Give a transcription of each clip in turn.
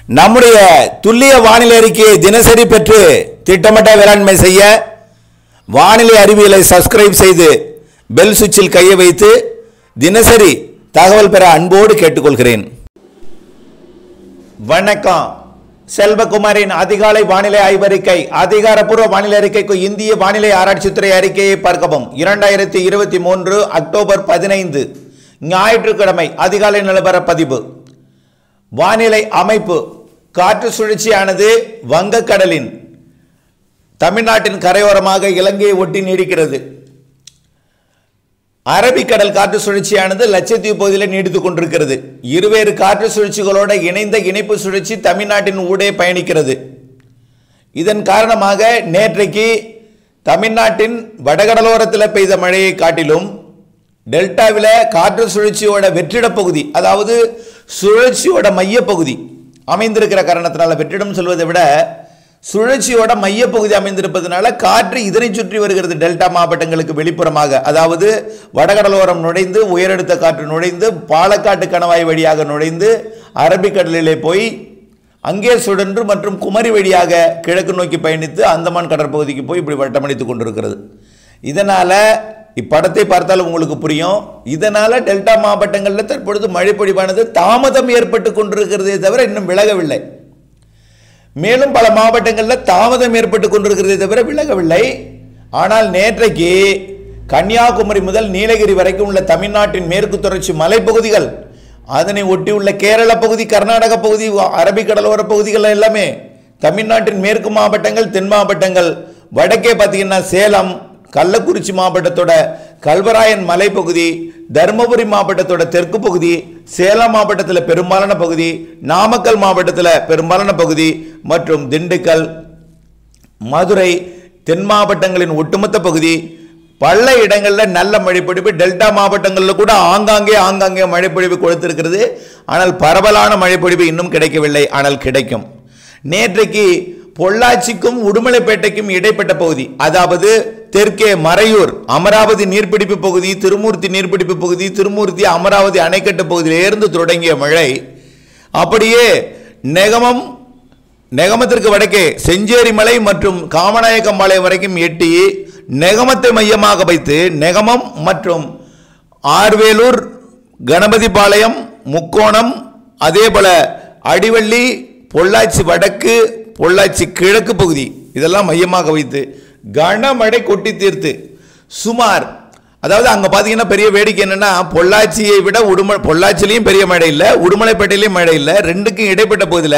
நம்முடைய துல்லிய வானிலை அறிக்கையை தினசரி பெற்று திட்டமிட்ட வேளாண்மை செய்ய வானிலை அறிவியலை சப்ஸ்கிரைப் செய்து பெல் சுவிட்சில் கையை வைத்து தினசரி தகவல் பெற அன்போடு கேட்டுக்கொள்கிறேன் வணக்கம் செல்வகுமாரின் அதிகாலை வானிலை ஆய்வறிக்கை அதிகாரப்பூர்வ வானிலை அறிக்கைக்கு இந்திய வானிலை ஆராய்ச்சித்துறை அறிக்கையை பார்க்கவும் இரண்டாயிரத்தி இருபத்தி மூன்று அக்டோபர் பதினைந்து ஞாயிற்றுக்கிழமை அதிகாலை நிலவர பதிவு வானிலை அமைப்பு காற்று சுழற்சியானது வங்கக்கடலின் தமிழ்நாட்டின் கரையோரமாக இலங்கையை ஒட்டி நீடிக்கிறது அரபிக்கடல் காற்று சுழற்சியானது லட்சத்தீவு பகுதியில் நீடித்துக் கொண்டிருக்கிறது இருவேறு காற்று சுழற்சிகளோட இணைந்த இணைப்பு சுழற்சி தமிழ்நாட்டின் ஊடே பயணிக்கிறது இதன் காரணமாக நேற்றைக்கு தமிழ்நாட்டின் வடகடலோரத்தில் பெய்த மழையை காட்டிலும் டெல்டாவில் காற்று சுழற்சியோட வெற்றிடப் பகுதி அதாவது சுழற்சியோட மையப்பகுதி அமைந்திருக்கிற காரணத்தினால வெற்றிடம் சொல்வதை விட சுழற்சியோட மையப்பகுதி அமைந்திருப்பதனால காற்று இதனை சுற்றி வருகிறது டெல்டா மாவட்டங்களுக்கு வெளிப்புறமாக அதாவது வடகடலோரம் நுழைந்து உயரடுத்த காற்று நுழைந்து பாலக்காட்டு கணவாய் வழியாக நுழைந்து அரபிக்கடலிலே போய் அங்கே சுழன்று மற்றும் குமரி வழியாக கிழக்கு நோக்கி பயணித்து அந்தமான் கடற்பகுதிக்கு போய் இப்படி வட்டமடித்துக் கொண்டிருக்கிறது இதனால இப்படத்தை பார்த்தால் உங்களுக்கு புரியும் இதனால டெல்டா மாவட்டங்களில் தற்பொழுது மழை பொழிவானது தாமதம் ஏற்பட்டு கொண்டிருக்கிறதே தவிர இன்னும் விலகவில்லை மேலும் பல மாவட்டங்களில் தாமதம் ஏற்பட்டு கொண்டிருக்கிறதே தவிர விலகவில்லை ஆனால் நேற்றைக்கு கன்னியாகுமரி முதல் நீலகிரி வரைக்கும் உள்ள தமிழ்நாட்டின் மேற்கு தொடர்ச்சி மலைப்பகுதிகள் அதனை ஒட்டியுள்ள கேரள பகுதி கர்நாடக பகுதி அரபிக்கடலோர பகுதிகள் எல்லாமே தமிழ்நாட்டின் மேற்கு மாவட்டங்கள் தென் மாவட்டங்கள் வடக்கே பார்த்தீங்கன்னா சேலம் கள்ளக்குறிச்சி மாவட்டத்தோட கல்வராயன் மலைப்பகுதி தருமபுரி மாவட்டத்தோட தெற்கு பகுதி சேலம் மாவட்டத்தில் பெரும்பாலான பகுதி நாமக்கல் மாவட்டத்தில் பெரும்பாலான பகுதி மற்றும் திண்டுக்கல் மதுரை தென் மாவட்டங்களின் ஒட்டுமொத்த பகுதி பல இடங்களில் நல்ல மழைப்பொழிவு டெல்டா மாவட்டங்களில் கூட ஆங்காங்கே ஆங்காங்கே மழைப்பொழிவு கொடுத்திருக்கிறது ஆனால் பரவலான மழைப்பொழிவு இன்னும் கிடைக்கவில்லை ஆனால் கிடைக்கும் நேற்றைக்கு பொள்ளாச்சிக்கும் உடுமலைப்பேட்டைக்கும் இடைப்பட்ட பகுதி அதாவது தெற்கே மறையூர் அமராவதி நீர்பிடிப்பு பகுதி திருமூர்த்தி நீர்பிடிப்பு பகுதி திருமூர்த்தி அமராவதி அணைக்கட்டு பகுதியிலிருந்து தொடங்கிய மழை அப்படியே நெகமம் நெகமத்திற்கு வடக்கே செஞ்சேரி மலை மற்றும் காமநாயக்கம்பாளையம் வரைக்கும் எட்டி நெகமத்தை மையமாக வைத்து நெகமம் மற்றும் ஆர்வேலூர் கணபதிபாளையம் முக்கோணம் அதே போல அடிவள்ளி பொள்ளாச்சி வடக்கு பொள்ளாச்சி கிழக்கு பகுதி இதெல்லாம் மையமாக வைத்து கனமழை கொட்டி தீர்த்து சுமார் அதாவது அங்கே பார்த்தீங்கன்னா பெரிய வேடிக்கை என்னன்னா பொள்ளாச்சியை விட உடும பொள்ளாச்சிலையும் பெரிய மழை இல்லை உடுமலைப்பேட்டையிலையும் மழை இல்லை ரெண்டுக்கும் இடைப்பட்ட பகுதியில்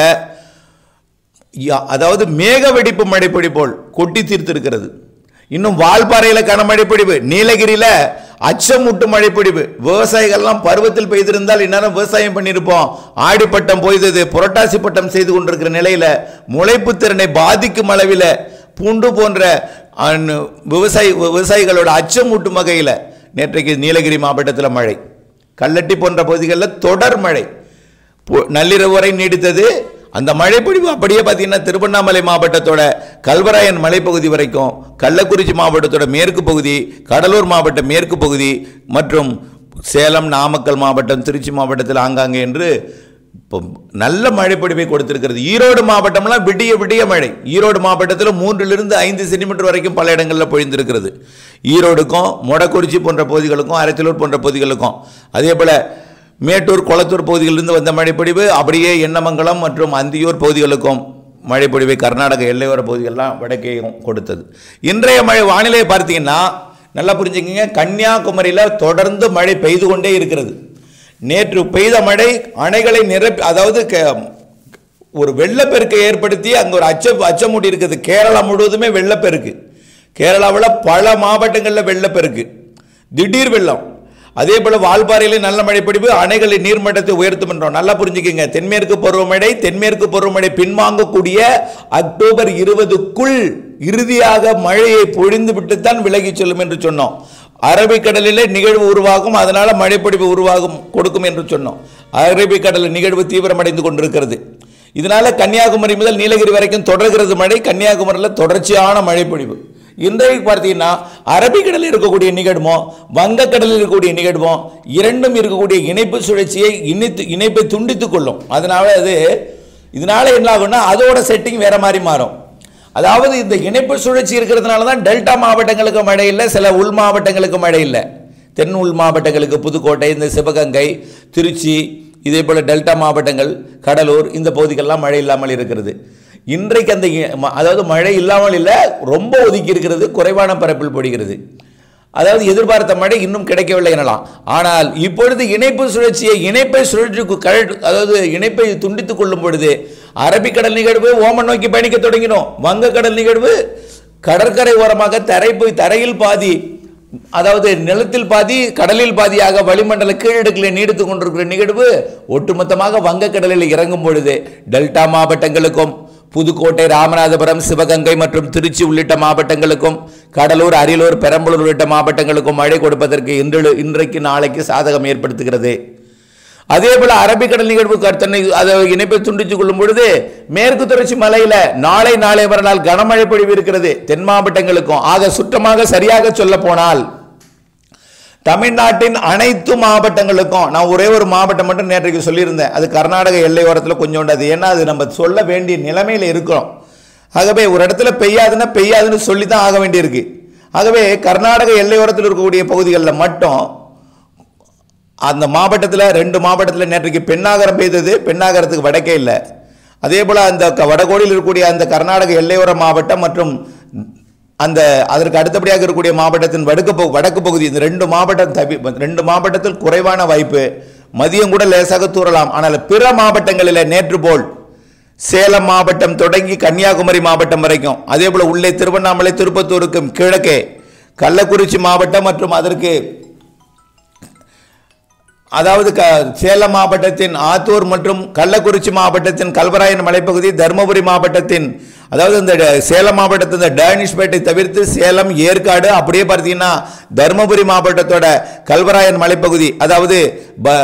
யா- அதாவது மேக வெடிப்பு மழைப்பொழி போல் கொட்டி தீர்த்திருக்கிறது இன்னும் வால்பாறையில் கனமழை பொழிவு நீலகிரியில் அச்சமூட்டு மழை பொழிவு விவசாயிகள்லாம் பருவத்தில் பெய்திருந்தால் இந்நேரம் விவசாயம் பண்ணியிருப்போம் ஆடிப்பட்டம் பொய்தது புரட்டாசி பட்டம் செய்து கொண்டிருக்கிற நிலையில் முளைப்பு திறனை பாதிக்கும் அளவில் பூண்டு போன்ற அஹ், விவசாயி விவசாயிகளோட அச்சமூட்டும் வகையில் நேற்றைக்கு நீலகிரி மாவட்டத்தில் மழை கல்லட்டி போன்ற பகுதிகளில் தொடர் மழை பொ- நள்ளிரவு வரை நீடித்தது அந்த மழைப்பொழிவு அப்படியே பார்த்தீங்கன்னா திருவண்ணாமலை மாவட்டத்தோட கல்வராயன் மலைப்பகுதி வரைக்கும் கள்ளக்குறிச்சி மாவட்டத்தோட மேற்கு பகுதி கடலூர் மாவட்ட மேற்கு பகுதி மற்றும் சேலம் நாமக்கல் மாவட்டம் திருச்சி மாவட்டத்தில் ஆங்காங்கே என்று இப்போ நல்ல மழைப்பொழிவை கொடுத்திருக்கிறது ஈரோடு மாவட்டம்லாம் விடிய விடிய மழை ஈரோடு மாவட்டத்தில் மூன்றிலிருந்து ஐந்து சென்டிமீட்டர் வரைக்கும் பல இடங்களில் பொழிந்திருக்கிறது ஈரோடுக்கும் மொடக்குறிச்சி போன்ற பகுதிகளுக்கும் அரச்சலூர் போன்ற பகுதிகளுக்கும் அதே போல் மேட்டூர் கொளத்தூர் பகுதிகளிலிருந்து வந்த மழைப்பொழிவு அப்படியே எண்ணமங்கலம் மற்றும் அந்தியூர் பகுதிகளுக்கும் மழைப்பொழிவை கர்நாடக எல்லையோர பகுதிகளெலாம் வடக்கேயும் கொடுத்தது இன்றைய மழை வானிலையை பார்த்தீங்கன்னா நல்லா புரிஞ்சுக்கங்க கன்னியாகுமரியில் தொடர்ந்து மழை பெய்து கொண்டே இருக்கிறது நேற்று பெய்த மழை அணைகளை நிரப்பி அதாவது க- ஒரு வெள்ளப்பெருக்கை ஏற்படுத்தி அங்கே ஒரு அச்ச அச்சமூட்டி இருக்குது கேரளா முழுவதுமே வெள்ளப்பெருக்கு கேரளாவில் பல மாவட்டங்களில் வெள்ளப்பெருக்கு திடீர் வெள்ளம் அதே போல வால்பாறையிலே நல்ல மழைப்பிடிப்பு அணைகளின் நீர்மட்டத்தை உயர்த்தும் என்றோம் நல்லா புரிஞ்சுக்கங்க தென்மேற்கு பருவமழை தென்மேற்கு பருவமழை பின்வாங்கக்கூடிய அக்டோபர் இருபதுக்குள் இறுதியாக மழையை பொழிந்து விட்டுத்தான் விலகி செல்லும் என்று சொன்னோம் அரபிக்கடலிலே நிகழ்வு உருவாகும் அதனால மழைப்பொழிவு உருவாகும் கொடுக்கும் என்று சொன்னோம் அரபிக்கடலில் நிகழ்வு தீவிரமடைந்து கொண்டிருக்கிறது இதனால கன்னியாகுமரி முதல் நீலகிரி வரைக்கும் தொடர்கிறது மழை கன்னியாகுமரியில் தொடர்ச்சியான மழைப்பொழிவு இன்றைக்கு பார்த்தீங்கன்னா அரபிக்கடலில் இருக்கக்கூடிய நிகழ்வும் வங்கக்கடலில் இருக்கக்கூடிய நிகழ்வும் இரண்டும் இருக்கக்கூடிய இணைப்பு சுழற்சியை இணைத்து இணைப்பை துண்டித்துக் கொள்ளும் அதனால அது இதனால என்ன ஆகும்னா அதோட செட்டிங் வேற மாதிரி மாறும் அதாவது இந்த இணைப்பு சுழற்சி இருக்கிறதுனால தான் டெல்டா மாவட்டங்களுக்கு மழை இல்லை சில உள் மாவட்டங்களுக்கு மழை இல்லை தென் உள் மாவட்டங்களுக்கு புதுக்கோட்டை இந்த சிவகங்கை திருச்சி இதே போல் டெல்டா மாவட்டங்கள் கடலூர் இந்த பகுதிகளெலாம் மழை இல்லாமல் இருக்கிறது இன்றைக்கு அந்த இ- ம- அதாவது மழை இல்லாமல் இல்லை ரொம்ப ஒதுக்கி இருக்கிறது குறைவான பரப்பில் பொழிகிறது அதாவது எதிர்பார்த்த மழை இன்னும் கிடைக்கவில்லை எனலாம் ஆனால் இப்பொழுது இணைப்பு சுழற்சியை இணைப்பை சுழற்சி கழ- அதாவது இணைப்பை துண்டித்துக் கொள்ளும் பொழுது அரபிக்கடல் நிகழ்வு ஓமன் நோக்கி பயணிக்க தொடங்கினோம் வங்கக்கடல் நிகழ்வு கடற்கரை ஓரமாக தரை போய் தரையில் பாதி அதாவது நிலத்தில் பாதி கடலில் பாதியாக வளிமண்டல கீழடுக்கில் நீடித்துக் கொண்டிருக்கிற நிகழ்வு ஒட்டுமொத்தமாக வங்கக்கடலில் இறங்கும் பொழுது டெல்டா மாவட்டங்களுக்கும் புதுக்கோட்டை ராமநாதபுரம் சிவகங்கை மற்றும் திருச்சி உள்ளிட்ட மாவட்டங்களுக்கும் கடலூர் அரியலூர் பெரம்பலூர் உள்ளிட்ட மாவட்டங்களுக்கும் மழை கொடுப்பதற்கு இன்று இன்றைக்கு நாளைக்கு சாதகம் ஏற்படுத்துகிறது அதே போல அரபிக்கடல் நிகழ்வு க- தன்னை அதை இணைப்பை துண்டித்துக் கொள்ளும் பொழுது மேற்கு தொடர்ச்சி மலையில நாளை நாளை மறுநாள் கனமழை பொழிவு இருக்கிறது தென் மாவட்டங்களுக்கும் ஆக சுற்றமாக சரியாக சொல்ல போனால் தமிழ்நாட்டின் அனைத்து மாவட்டங்களுக்கும் நான் ஒரே ஒரு மாவட்டம் மட்டும் நேற்றைக்கு சொல்லியிருந்தேன் அது கர்நாடக எல்லையோரத்தில் கொஞ்சோண்டு அது ஏன்னா அது நம்ம சொல்ல வேண்டிய நிலைமையில் இருக்கிறோம் ஆகவே ஒரு இடத்துல பெய்யாதுன்னா பெய்யாதுன்னு சொல்லி தான் ஆக வேண்டியிருக்கு ஆகவே கர்நாடக எல்லையோரத்தில் இருக்கக்கூடிய பகுதிகளில் மட்டும் அந்த மாவட்டத்தில் ரெண்டு மாவட்டத்தில் நேற்றைக்கு பெண்ணாகரம் பெய்தது பெண்ணாகரத்துக்கு வடக்கே இல்லை அதே போல் அந்த க- வடகோடியில் இருக்கக்கூடிய அந்த கர்நாடக எல்லையோர மாவட்டம் மற்றும் அந்த அதற்கு அடுத்தபடியாக இருக்கக்கூடிய மாவட்டத்தின் வடக்கு பகு- வடக்கு பகுதி இந்த ரெண்டு மாவட்டம் தவி ரெண்டு மாவட்டத்தில் குறைவான வாய்ப்பு மதியம் கூட லேசாக தூறலாம் ஆனால் பிற மாவட்டங்களில் நேற்று போல் சேலம் மாவட்டம் தொடங்கி கன்னியாகுமரி மாவட்டம் வரைக்கும் அதே போல உள்ளே திருவண்ணாமலை திருப்பத்தூருக்கும் கிழக்கே கள்ளக்குறிச்சி மாவட்டம் மற்றும் அதற்கு அதாவது க சேலம் மாவட்டத்தின் ஆத்தூர் மற்றும் கள்ளக்குறிச்சி மாவட்டத்தின் கல்வராயன் மலைப்பகுதி தருமபுரி மாவட்டத்தின் அதாவது இந்த ட- சேலம் மாவட்டத்தின் இந்த டேனிஷ்பேட்டை தவிர்த்து சேலம் ஏற்காடு அப்படியே பார்த்தீங்கன்னா தருமபுரி மாவட்டத்தோட கல்வராயன் மலைப்பகுதி அதாவது ப-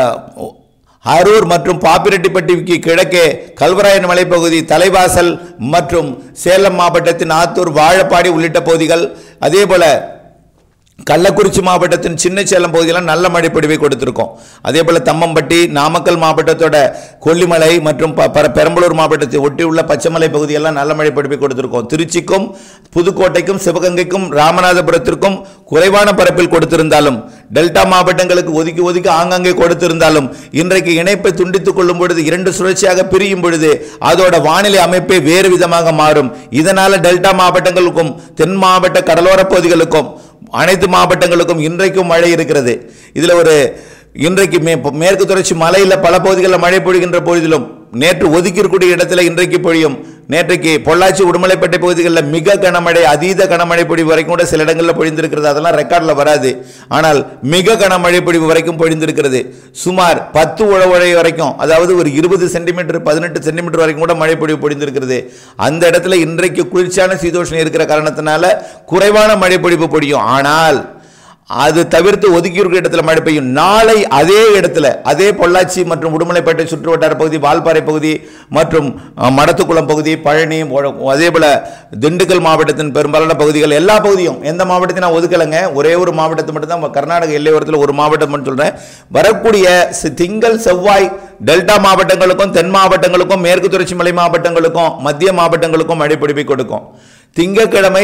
அரூர் மற்றும் பாப்பிரெட்டிப்பட்டிக்கு கிழக்கே கல்வராயன் மலைப்பகுதி தலைவாசல் மற்றும் சேலம் மாவட்டத்தின் ஆத்தூர் வாழப்பாடி உள்ளிட்ட பகுதிகள் அதே போல கள்ளக்குறிச்சி மாவட்டத்தின் சின்ன சேலம் பகுதியில் நல்ல மழை பொழிவை கொடுத்திருக்கோம் அதே போல தம்மம்பட்டி நாமக்கல் மாவட்டத்தோட கொல்லிமலை மற்றும் ப- பர- பெரம்பலூர் மாவட்டத்தை ஒட்டியுள்ள பச்சைமலை பகுதியெல்லாம் நல்ல மழை பொழிவை கொடுத்திருக்கோம் திருச்சிக்கும் புதுக்கோட்டைக்கும் சிவகங்கைக்கும் ராமநாதபுரத்திற்கும் குறைவான பரப்பில் கொடுத்திருந்தாலும் டெல்டா மாவட்டங்களுக்கு ஒதுக்கி ஒதுக்கி ஆங்காங்கே கொடுத்திருந்தாலும் இன்றைக்கு இணைப்பை துண்டித்துக் கொள்ளும் பொழுது இரண்டு சுழற்சியாக பிரியும் பொழுது அதோட வானிலை அமைப்பே வேறு விதமாக மாறும் இதனால டெல்டா மாவட்டங்களுக்கும் தென் மாவட்ட கடலோர பகுதிகளுக்கும் அனைத்து மாவட்டங்களுக்கும் இன்றைக்கும் மழை இருக்கிறது இதில் ஒரு இன்றைக்கு மே மேற்கு தொடர்ச்சி மலையில் பல பகுதிகளில் மழை பொழிகின்ற பொழுதிலும் நேற்று ஒதுக்கி இருக்கக்கூடிய இடத்துல இன்றைக்கு பொழியும் நேற்றைக்கு பொள்ளாச்சி உடுமலைப்பேட்டை பகுதிகளில் மிக கனமழை அதீத கனமழை பொழிவு வரைக்கும் கூட சில இடங்களில் பொழிந்திருக்கிறது அதெல்லாம் ரெக்கார்டில் வராது ஆனால் மிக கனமழை பொழிவு வரைக்கும் பொழிந்திருக்கிறது சுமார் பத்து உழவழை வரைக்கும் அதாவது ஒரு இருபது சென்டிமீட்டர் பதினெட்டு சென்டிமீட்டர் வரைக்கும் கூட மழை பொழிவு பொழிந்திருக்கிறது அந்த இடத்துல இன்றைக்கு குளிர்ச்சியான சீதோஷணம் இருக்கிற காரணத்தினால குறைவான மழை பொழிவு பொழியும் ஆனால் அது தவிர்த்து ஒதுக்கி இருக்கிற இடத்துல மழை பெய்யும் நாளை அதே இடத்துல அதே பொள்ளாச்சி மற்றும் உடுமலைப்பேட்டை சுற்றுவட்டார பகுதி வால்பாறை பகுதி மற்றும் அஹ், மடத்துக்குளம் பகுதி பழனி ஒ- அதே போல திண்டுக்கல் மாவட்டத்தின் பெரும்பாலான பகுதிகள் எல்லா பகுதியும் எந்த மாவட்டத்தையும் நான் ஒதுக்கலைங்க ஒரே ஒரு மாவட்டத்தை மட்டும் தான் கர்நாடக எல்லையோரத்தில் ஒரு மாவட்டம் மட்டும் சொல்றேன் வரக்கூடிய சி- திங்கள் செவ்வாய் டெல்டா மாவட்டங்களுக்கும் தென் மாவட்டங்களுக்கும் மேற்கு தொடர்ச்சி மலை மாவட்டங்களுக்கும் மத்திய மாவட்டங்களுக்கும் மழை பொழிவை கொடுக்கும் திங்கட்கிழமை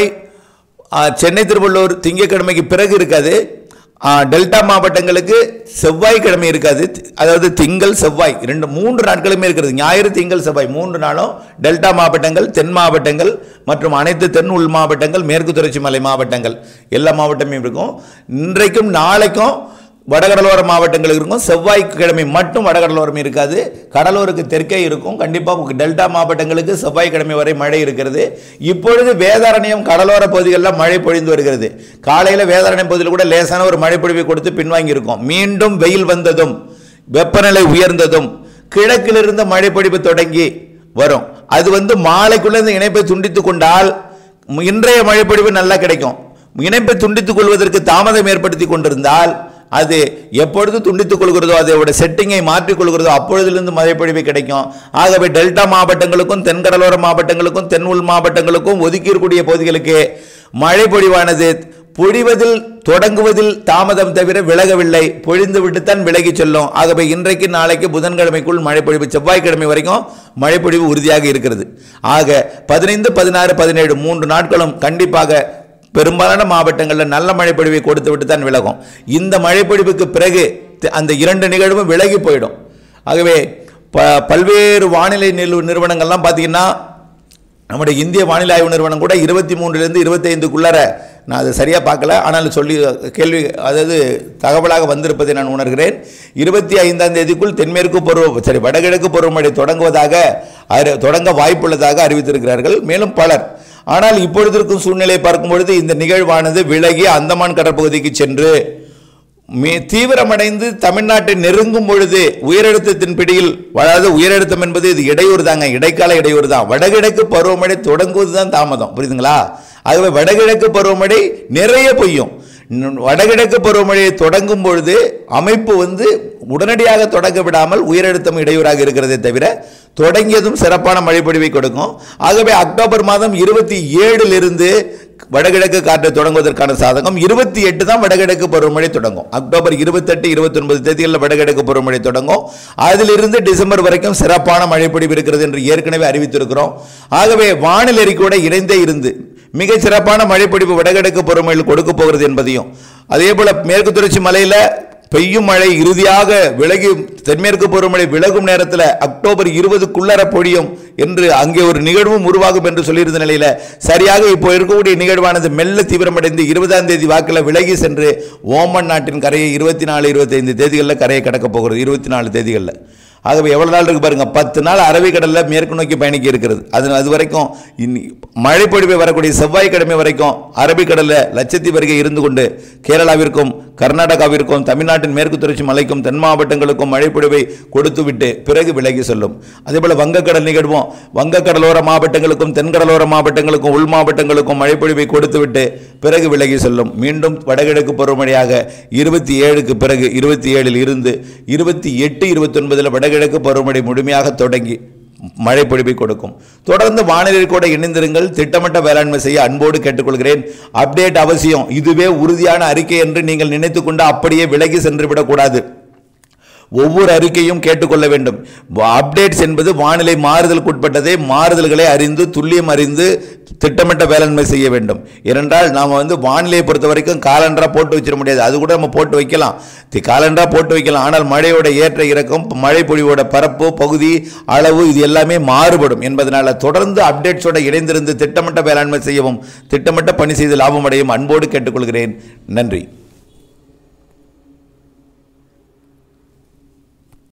ஆ, சென்னை திருவள்ளூர் திங்கட்கிழமைக்கு பிறகு இருக்காது ஆ, டெல்டா மாவட்டங்களுக்கு செவ்வாய்க்கிழமை இருக்காது அதாவது திங்கள் செவ்வாய் ரெண்டு மூன்று நாட்களுமே இருக்கிறது ஞாயிறு திங்கள் செவ்வாய் மூன்று நாளும் டெல்டா மாவட்டங்கள் தென் மாவட்டங்கள் மற்றும் அனைத்து தென் உள் மாவட்டங்கள் மேற்கு தொடர்ச்சி மலை மாவட்டங்கள் எல்லா மாவட்டமும் இருக்கும் இன்றைக்கும் நாளைக்கும் வடகடலோர மாவட்டங்கள் இருக்கும் செவ்வாய்க்கிழமை மட்டும் வடகடலோரம் இருக்காது கடலூருக்கு தெற்கே இருக்கும் கண்டிப்பாக டெல்டா மாவட்டங்களுக்கு செவ்வாய்க்கிழமை வரை மழை இருக்கிறது இப்பொழுது வேதாரண்யம் கடலோர பகுதிகளில் மழை பொழிந்து வருகிறது காலையில் வேதாரண்யம் பகுதியில் கூட லேசான ஒரு மழை பொழிவை கொடுத்து பின்வாங்கி இருக்கும் மீண்டும் வெயில் வந்ததும் வெப்பநிலை உயர்ந்ததும் கிழக்கிலிருந்து மழை பொழிவு தொடங்கி வரும் அது வந்து மாலைக்குள்ள இந்த இணைப்பை துண்டித்து கொண்டால் இன்றைய மழைப்பொழிவு நல்லா கிடைக்கும் இணைப்பை துண்டித்துக் கொள்வதற்கு தாமதம் ஏற்படுத்தி கொண்டிருந்தால் அது எப்பொழுது துண்டித்துக் கொள்கிறதோ அதோட செட்டிங்கை மாற்றிக் கொள்கிறதோ அப்பொழுதிலிருந்து மழைப்பொழிவு கிடைக்கும் ஆகவே டெல்டா மாவட்டங்களுக்கும் தென்கடலோர மாவட்டங்களுக்கும் தென் உள் மாவட்டங்களுக்கும் ஒதுக்கி இருக்கக்கூடிய பகுதிகளுக்கு மழை பொழிவானது பொழிவதில் தொடங்குவதில் தாமதம் தவிர விலகவில்லை பொழிந்து விட்டுத்தான் விலகி செல்லும் ஆகவே இன்றைக்கு நாளைக்கு புதன்கிழமைக்குள் மழைப்பொழிவு செவ்வாய்க்கிழமை வரைக்கும் மழைப்பொழிவு உறுதியாக இருக்கிறது ஆக பதினைந்து பதினாறு பதினேழு மூன்று நாட்களும் கண்டிப்பாக பெரும்பாலான மாவட்டங்களில் நல்ல மழைப்பொழிவை கொடுத்து விட்டு தான் விலகும் இந்த மழைப்பொழிவுக்கு பிறகு தி- அந்த இரண்டு நிகழ்வும் விலகி போயிடும் ஆகவே ப பல்வேறு வானிலை நிறு நிறுவனங்கள்லாம் பார்த்தீங்கன்னா நம்முடைய இந்திய வானிலை ஆய்வு நிறுவனம் கூட இருபத்தி மூன்றுலேருந்து இருபத்தைந்துக்குள்ளார நான் அதை சரியாக பார்க்கல ஆனால் சொல்லி கேள்வி அதாவது தகவலாக வந்திருப்பதை நான் உணர்கிறேன் இருபத்தி ஐந்தாம் தேதிக்குள் தென்மேற்கு பருவ சரி வடகிழக்கு பருவமழை தொடங்குவதாக அறி தொடங்க வாய்ப்புள்ளதாக அறிவித்திருக்கிறார்கள் மேலும் பலர் ஆனால் இப்பொழுது இருக்கும் சூழ்நிலையை பார்க்கும் பொழுது இந்த நிகழ்வானது விலகி அந்தமான் கடற்பகுதிக்கு சென்று மே தீவிரமடைந்து தமிழ்நாட்டை நெருங்கும் பொழுது உயரழுத்தத்தின் பிடியில் அதாவது உயரழுத்தம் என்பது இது இடையூறு தாங்க இடைக்கால இடையூறு தான் வடகிழக்கு பருவமழை தொடங்குவது தான் தாமதம் புரியுதுங்களா ஆகவே வடகிழக்கு பருவமழை நிறைய பெய்யும் இன்னும் வடகிழக்கு பருவமழையை தொடங்கும் பொழுது அமைப்பு வந்து உடனடியாக தொடங்க விடாமல் உயரழுத்தம் இடையூறாக இருக்கிறதே தவிர தொடங்கியதும் சிறப்பான மழைப்பொழிவை கொடுக்கும் ஆகவே அக்டோபர் மாதம் இருபத்தி ஏழிலிருந்து வடகிழக்கு காற்று தொடங்குவதற்கான சாதகம் இருபத்தி எட்டு தான் வடகிழக்கு பருவமழை தொடங்கும் அக்டோபர் இருபத்தெட்டு இருபத்தி ஒன்பது தேதிகளில் வடகிழக்கு பருவமழை தொடங்கும் அதிலிருந்து டிசம்பர் வரைக்கும் சிறப்பான மழைப்பொழிவு இருக்கிறது என்று ஏற்கனவே அறிவித்திருக்கிறோம் ஆகவே வானிலை அறிக்கையோட இணைந்தே இருந்து மிக சிறப்பான மழைப்பொழிவு வடகிழக்கு பருவமழையில் கொடுக்க போகிறது என்பதையும் அதே போல மேற்கு தொடர்ச்சி மலையில பெய்யும் மழை இறுதியாக விலகி தென்மேற்கு பருவமழை விலகும் நேரத்தில் அக்டோபர் இருபதுக்குள்ளர பொழியும் என்று அங்கே ஒரு நிகழ்வும் உருவாகும் என்று சொல்லியிருந்த நிலையில சரியாக இப்போ இருக்கக்கூடிய நிகழ்வானது மெல்ல தீவிரமடைந்து இருபதாம் தேதி வாக்கில் விலகி சென்று ஓமன் நாட்டின் கரையை இருபத்தி நாலு இருபத்தைந்து தேதிகளில் கரையை கடக்க போகிறது இருபத்தி நாலு தேதிகளில் ஆகவே எவ்வளவு நாள் இருக்கு பாருங்க பத்து நாள் அரபிக்கடலில் மேற்கு நோக்கி பயணிக்க இருக்கிறது அது அது வரைக்கும் இன்னி மழைப்பொழிவை வரக்கூடிய செவ்வாய்க்கிழமை வரைக்கும் அரபிக்கடலில் லட்சத்தீவு அருகே இருந்து கொண்டு கேரளாவிற்கும் கர்நாடகாவிற்கும் தமிழ்நாட்டின் மேற்கு தொடர்ச்சி மலைக்கும் தென் மாவட்டங்களுக்கும் மழைப்பொழிவை கொடுத்துவிட்டு பிறகு விலகி செல்லும் அதேபோல வங்கக்கடல் நிகழ்வும் வங்கக்கடலோர மாவட்டங்களுக்கும் தென்கடலோர மாவட்டங்களுக்கும் உள் மாவட்டங்களுக்கும் மழைப்பொழிவை கொடுத்துவிட்டு பிறகு விலகி செல்லும் மீண்டும் வடகிழக்கு பருவமழையாக இருபத்தி ஏழுக்கு பிறகு இருபத்தி ஏழில் இருந்து இருபத்தி எட்டு இருபத்தி ஒன்பதில் வடகிழக்கு பருவமழை முழுமையாக தொடங்கி மழை பொழிவை கொடுக்கும் தொடர்ந்து வானிலை கூட இணைந்திருங்கள் திட்டமிட்ட வேளாண்மை செய்ய அன்போடு கேட்டுக்கொள்கிறேன் அப்டேட் அவசியம் இதுவே உறுதியான அறிக்கை என்று நீங்கள் நினைத்துக்கொண்டு அப்படியே விலகி சென்று விடக்கூடாது ஒவ்வொரு அறிக்கையும் கேட்டுக்கொள்ள வேண்டும் அப்டேட்ஸ் என்பது வானிலை மாறுதலுக்கு உட்பட்டதை மாறுதல்களை அறிந்து துல்லியம் அறிந்து திட்டமிட்ட வேளாண்மை செய்ய வேண்டும் ஏனென்றால் நாம் வந்து வானிலையை பொறுத்த வரைக்கும் காலண்டராக போட்டு வச்சிட முடியாது அது கூட நம்ம போட்டு வைக்கலாம் தி காலண்டராக போட்டு வைக்கலாம் ஆனால் மழையோட ஏற்ற இறக்கம் மழை பொழிவோட பரப்பு பகுதி அளவு இது எல்லாமே மாறுபடும் என்பதனால தொடர்ந்து அப்டேட்ஸோட இணைந்திருந்து திட்டமிட்ட வேளாண்மை செய்யவும் திட்டமிட்ட பணி செய்து லாபம் அடையும் அன்போடு கேட்டுக்கொள்கிறேன் நன்றி